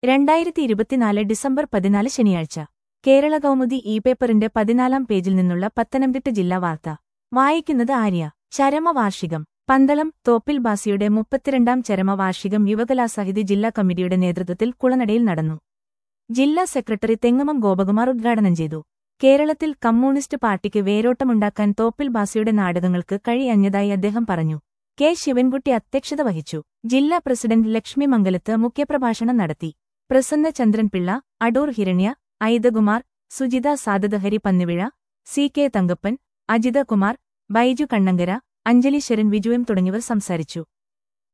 രണ്ടായിരത്തി ഇരുപത്തിനാല് ഡിസംബർ പതിനാല് ശനിയാഴ്ച കേരള കൗമുദി ഇ പേപ്പറിന്റെ പതിനാലാം പേജിൽ നിന്നുള്ള പത്തനംതിട്ട ജില്ലാ വാർത്ത വായിക്കുന്നത് ആര്യ ചരമവാർഷികം പന്തളം തോപ്പിൽ ബാസിയുടെ മുപ്പത്തിരണ്ടാം ചരമവാർഷികം യുവകലാസാഹിതി ജില്ലാ കമ്മിറ്റിയുടെ നേതൃത്വത്തിൽ കുളനടയിൽ നടന്നു ജില്ലാ സെക്രട്ടറി തെങ്ങമം ഗോപകുമാർ ഉദ്ഘാടനം ചെയ്തു കേരളത്തിൽ കമ്മ്യൂണിസ്റ്റ് പാർട്ടിക്ക് വേരോട്ടമുണ്ടാക്കാൻ തോപ്പിൽ ബാസിയുടെ നാടകങ്ങൾക്ക് കഴിയഞ്ഞതായി അദ്ദേഹം പറഞ്ഞു കെ ശിവൻകുട്ടി അധ്യക്ഷത വഹിച്ചു ജില്ലാ പ്രസിഡന്റ് ലക്ഷ്മി മംഗലത്ത് മുഖ്യപ്രഭാഷണം നടത്തി പ്രസന്ന ചന്ദ്രൻപിള്ള അടൂർ ഹിരണ്യ ഐതകുമാർ സുജിത സാദതഹരി പന്നിവിഴ സി കെ തങ്കപ്പൻ അജിത കുമാർ ബൈജു കണ്ണങ്കര അഞ്ജലി ശരൺ വിജുവം തുടങ്ങിയവർ സംസാരിച്ചു